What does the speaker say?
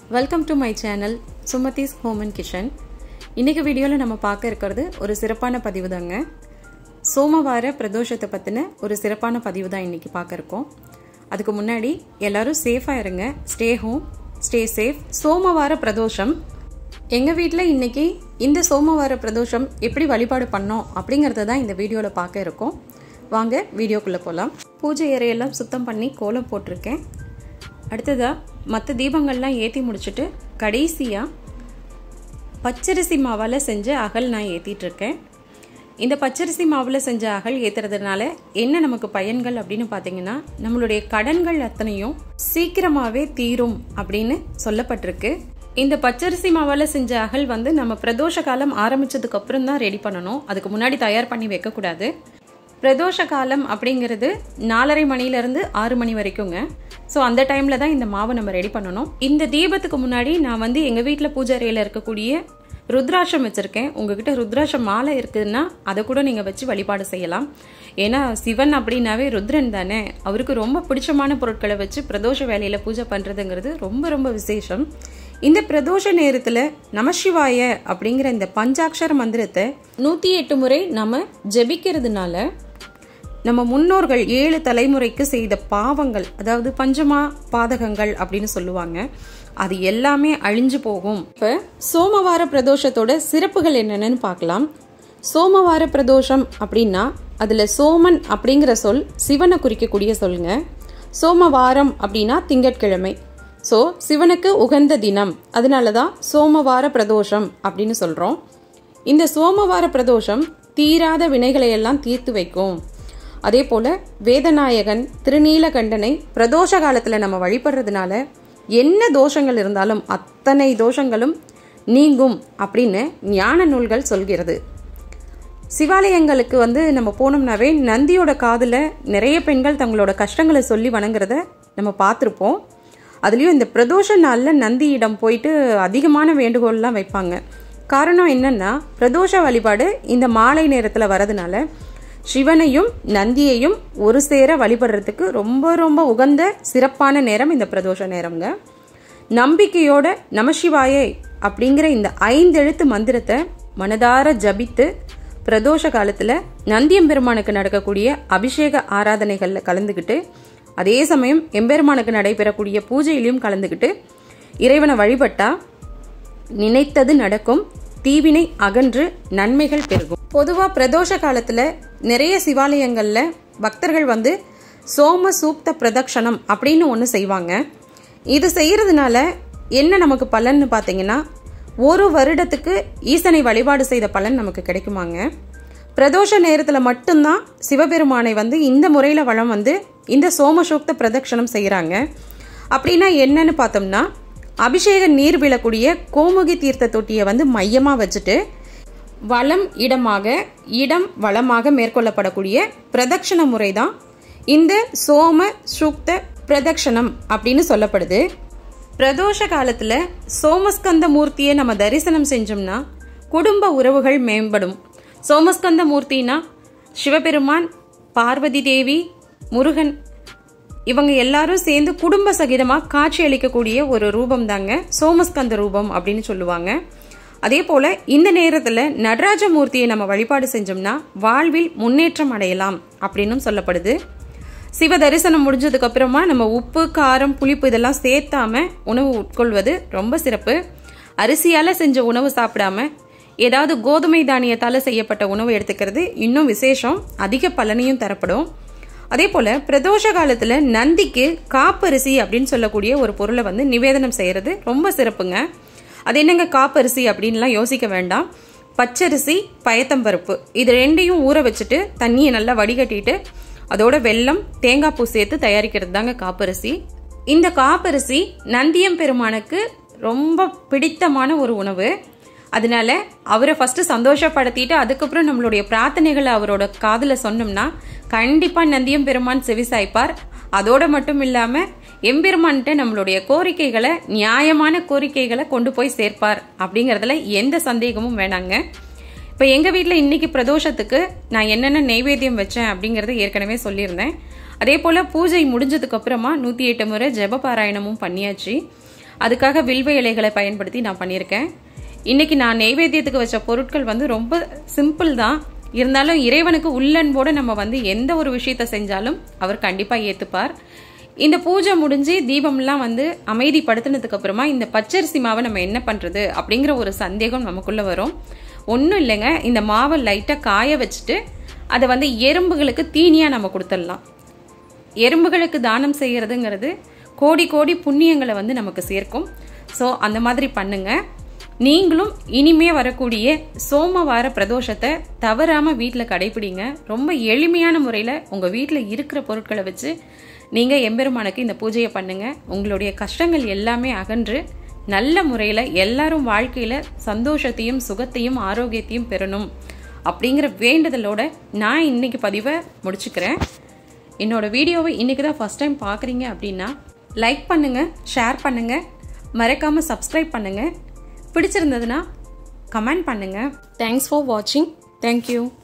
welcome to my channel Sumathi's home and kitchen இன்றைக்கி வீடியோவில் நம்ம பார்க்க இருக்கிறது ஒரு சிறப்பான பதிவு தாங்க சோமவார பிரதோஷத்தை பற்றின ஒரு சிறப்பான பதிவு தான் இன்றைக்கி பார்க்க இருக்கோம் அதுக்கு முன்னாடி எல்லாரும் சேஃபாக இருங்க ஸ்டே ஹோம் ஸ்டே சேஃப் சோமவார பிரதோஷம் எங்கள் வீட்டில் இன்றைக்கி இந்த சோமவார பிரதோஷம் எப்படி வழிபாடு பண்ணோம் அப்படிங்கிறத தான் இந்த வீடியோவில் பார்க்க இருக்கோம் வாங்க வீடியோக்குள்ளே போகலாம் பூஜை அறையெல்லாம் சுத்தம் பண்ணி கோலம் போட்டிருக்கேன் அடுத்ததாக மற்ற தீபங்கள்லாம் ஏற்றி முடிச்சுட்டு கடைசியாக பச்சரிசி மாவால் செஞ்ச அகல் நான் ஏற்றிட்டுருக்கேன் இந்த பச்சரிசி மாவில் செஞ்ச அகல் ஏற்றுறதுனால என்ன நமக்கு பயன்கள் அப்படின்னு பார்த்தீங்கன்னா நம்மளுடைய கடன்கள் அத்தனையும் சீக்கிரமாகவே தீரும் அப்படின்னு சொல்லப்பட்டிருக்கு இந்த பச்சரிசி மாவால் செஞ்ச அகல் வந்து நம்ம பிரதோஷ காலம் ஆரம்பிச்சதுக்கு அப்புறம் தான் ரெடி பண்ணணும் அதுக்கு முன்னாடி தயார் பண்ணி வைக்கக்கூடாது பிரதோஷ காலம் அப்படிங்கிறது நாலரை மணிலேருந்து ஆறு மணி வரைக்குங்க ஸோ அந்த டைமில் தான் இந்த மாவை நம்ம ரெடி பண்ணணும் இந்த தீபத்துக்கு முன்னாடி நான் வந்து எங்கள் வீட்டில் பூஜை அறையில் இருக்கக்கூடிய ருத்ராட்சம் வச்சுருக்கேன் உங்ககிட்ட ருத்ராட்சம் மாலை இருக்குதுன்னா அதை கூட நீங்கள் வச்சு வழிபாடு செய்யலாம் ஏன்னா சிவன் அப்படின்னாவே ருத்ரன் தானே அவருக்கு ரொம்ப பிடிச்சமான பொருட்களை வச்சு பிரதோஷ வேலையில் பூஜை பண்ணுறதுங்கிறது ரொம்ப ரொம்ப விசேஷம் இந்த பிரதோஷ நேரத்தில் நமசிவாய அப்படிங்கிற இந்த பஞ்சாட்சர மந்திரத்தை நூற்றி எட்டு முறை நம்ம ஜெபிக்கிறதுனால நம்ம முன்னோர்கள் ஏழு தலைமுறைக்கு செய்த பாவங்கள் அதாவது பஞ்சமா பாதகங்கள் அப்படின்னு சொல்லுவாங்க அது எல்லாமே அழிஞ்சு போகும் இப்போ சோமவார பிரதோஷத்தோட சிறப்புகள் என்னென்னு பார்க்கலாம் சோமவார பிரதோஷம் அப்படின்னா அதில் சோமன் அப்படிங்கிற சொல் சிவனை குறிக்கக்கூடிய சொல்லுங்க சோமவாரம் அப்படின்னா திங்கட்கிழமை ஸோ சிவனுக்கு உகந்த தினம் அதனால தான் சோமவார பிரதோஷம் அப்படின்னு சொல்கிறோம் இந்த சோமவார பிரதோஷம் தீராத வினைகளை எல்லாம் தீர்த்து வைக்கும் அதே போல் வேதநாயகன் திருநீலகண்டனை பிரதோஷ காலத்தில் நம்ம வழிபடுறதுனால என்ன தோஷங்கள் இருந்தாலும் அத்தனை தோஷங்களும் நீங்கும் அப்படின்னு ஞான நூல்கள் சொல்கிறது சிவாலயங்களுக்கு வந்து நம்ம போனோம்னாவே நந்தியோட காதில் நிறைய பெண்கள் தங்களோட கஷ்டங்களை சொல்லி வணங்குறத நம்ம பார்த்துருப்போம் அதுலேயும் இந்த பிரதோஷ நாளில் நந்தியிடம் போயிட்டு அதிகமான வேண்டுகோள்லாம் வைப்பாங்க காரணம் என்னன்னா பிரதோஷ வழிபாடு இந்த மாலை நேரத்தில் வரதுனால சிவனையும் நந்தியையும் ஒரு சேர வழிபடுறதுக்கு ரொம்ப ரொம்ப உகந்த சிறப்பான நேரம் இந்த பிரதோஷ நேரம்ங்க நம்பிக்கையோட நமசிவாயே அப்படிங்கிற இந்த ஐந்தெழுத்து மந்திரத்தை மனதார ஜபித்து பிரதோஷ காலத்தில் நந்தியம்பெருமானுக்கு நடக்கக்கூடிய அபிஷேக ஆராதனைகளில் கலந்துக்கிட்டு அதே சமயம் எம்பெருமானுக்கு நடைபெறக்கூடிய பூஜையிலையும் கலந்துக்கிட்டு இறைவனை வழிபட்டா நினைத்தது நடக்கும் தீவினை அகன்று நன்மைகள் பெருகும் பொதுவாக பிரதோஷ காலத்தில் நிறைய சிவாலயங்களில் பக்தர்கள் வந்து சோம சூக்த பிரதக்ஷணம் அப்படின்னு ஒன்று செய்வாங்க இது செய்கிறதுனால என்ன நமக்கு பலன்னு பார்த்தீங்கன்னா ஒரு வருடத்துக்கு ஈசனை வழிபாடு செய்த பலன் நமக்கு கிடைக்குமாங்க பிரதோஷ நேரத்தில் மட்டும்தான் சிவபெருமானை வந்து இந்த முறையில் வளம் வந்து இந்த சோமசூக்த பிரதட்சணம் செய்கிறாங்க அப்படின்னா என்னன்னு பார்த்தோம்னா அபிஷேக நீர் விழக்கூடிய கோமுகி தீர்த்த தொட்டியை வந்து மையமாக வச்சுட்டு வளம் இடமாக இடம் வளமாக மேற்கொள்ளப்படக்கூடிய பிரதட்சண முறை தான் இந்த சோம சூக்த பிரதட்சணம் அப்படின்னு சொல்லப்படுது பிரதோஷ காலத்தில் சோமஸ்கந்த மூர்த்தியை நம்ம தரிசனம் செஞ்சோம்னா குடும்ப உறவுகள் மேம்படும் சோமஸ்கந்த மூர்த்தினா சிவபெருமான் பார்வதி தேவி முருகன் இவங்க எல்லாரும் சேர்ந்து குடும்ப சகிதமாக காட்சி அளிக்கக்கூடிய ஒரு ரூபம் தாங்க சோமஸ்கந்த ரூபம் அப்படின்னு சொல்லுவாங்க அதே போல இந்த நேரத்தில் நடராஜ மூர்த்தியை நம்ம வழிபாடு செஞ்சோம்னா வாழ்வில் முன்னேற்றம் அடையலாம் அப்படின்னும் சொல்லப்படுது சிவ தரிசனம் முடிஞ்சதுக்கு அப்புறமா நம்ம உப்பு காரம் புளிப்பு இதெல்லாம் சேர்த்தாம உணவு உட்கொள்வது ரொம்ப சிறப்பு அரிசியால செஞ்ச உணவு சாப்பிடாம ஏதாவது கோதுமை தானியத்தால் செய்யப்பட்ட உணவு எடுத்துக்கிறது இன்னும் விசேஷம் அதிக பலனையும் தரப்படும் அதே போல் பிரதோஷ காலத்தில் நந்திக்கு காப்பரிசி அப்படின்னு சொல்லக்கூடிய ஒரு பொருளை வந்து நிவேதனம் செய்கிறது ரொம்ப சிறப்புங்க அது என்னங்க காப்பரிசி அப்படின்லாம் யோசிக்க வேண்டாம் பச்சரிசி பயத்தம்பருப்பு இது ரெண்டையும் ஊற வச்சுட்டு தண்ணியை நல்லா வடிகட்டிட்டு அதோட வெல்லம் தேங்காய் பூ சேர்த்து தயாரிக்கிறது தாங்க காப்பரிசி இந்த காப்பரிசி நந்தியம் பெருமானுக்கு ரொம்ப பிடித்தமான ஒரு உணவு அதனால அவரை ஃபர்ஸ்ட் சந்தோஷப்படுத்திட்டு அதுக்கப்புறம் நம்மளுடைய பிரார்த்தனைகளை அவரோட காதில் சொன்னோம்னா கண்டிப்பாக நந்தியம் பெருமான் செவிசாய்ப்பார் அதோட மட்டும் இல்லாமல் எம்பெருமான்கிட்ட நம்மளுடைய கோரிக்கைகளை நியாயமான கோரிக்கைகளை கொண்டு போய் சேர்ப்பார் அப்படிங்கிறதுல எந்த சந்தேகமும் வேணாங்க இப்போ எங்கள் வீட்டில் இன்னைக்கு பிரதோஷத்துக்கு நான் என்னென்ன நெய்வேத்தியம் வச்சேன் அப்படிங்கிறத ஏற்கனவே சொல்லியிருந்தேன் அதே போல் பூஜை முடிஞ்சதுக்கு அப்புறமா நூற்றி எட்டு முறை ஜெப பாராயணமும் பண்ணியாச்சு அதுக்காக வில்வ இலைகளை பயன்படுத்தி நான் பண்ணியிருக்கேன் இன்னைக்கு நான் நெய்வேத்தியத்துக்கு வச்ச பொருட்கள் வந்து ரொம்ப சிம்பிள் தான் இருந்தாலும் இறைவனுக்கு உள்ளன்போடு நம்ம வந்து எந்த ஒரு விஷயத்த செஞ்சாலும் அவர் கண்டிப்பாக ஏற்றுப்பார் இந்த பூஜை முடிஞ்சு தீபம்லாம் வந்து அமைதிப்படுத்தினதுக்கு அப்புறமா இந்த பச்சரிசி மாவை நம்ம என்ன பண்ணுறது அப்படிங்கிற ஒரு சந்தேகம் நமக்குள்ளே வரும் ஒன்றும் இல்லைங்க இந்த மாவை லைட்டாக காய வச்சுட்டு அதை வந்து எறும்புகளுக்கு தீனியாக நம்ம கொடுத்துடலாம் எறும்புகளுக்கு தானம் செய்கிறதுங்கிறது கோடி கோடி புண்ணியங்களை வந்து நமக்கு சேர்க்கும் ஸோ அந்த மாதிரி பண்ணுங்க நீங்களும் இனிமே வரக்கூடிய சோமவார பிரதோஷத்தை தவறாமல் வீட்டில் கடைபிடிங்க ரொம்ப எளிமையான முறையில் உங்கள் வீட்டில் இருக்கிற பொருட்களை வச்சு நீங்கள் எம்பெருமானுக்கு இந்த பூஜையை பண்ணுங்க உங்களுடைய கஷ்டங்கள் எல்லாமே அகன்று நல்ல முறையில் எல்லாரும் வாழ்க்கையில் சந்தோஷத்தையும் சுகத்தையும் ஆரோக்கியத்தையும் பெறணும் அப்படிங்கிற வேண்டுதலோட நான் இன்னைக்கு பதிவை முடிச்சுக்கிறேன் என்னோட வீடியோவை இன்னைக்கு தான் ஃபஸ்ட் டைம் பார்க்குறீங்க அப்படின்னா லைக் பண்ணுங்க ஷேர் பண்ணுங்க மறக்காம சப்ஸ்கிரைப் பண்ணுங்க பிடிச்சிருந்ததுன்னா கமெண்ட் பண்ணுங்க தேங்க்ஸ் ஃபார் வாட்சிங் தேங்க்யூ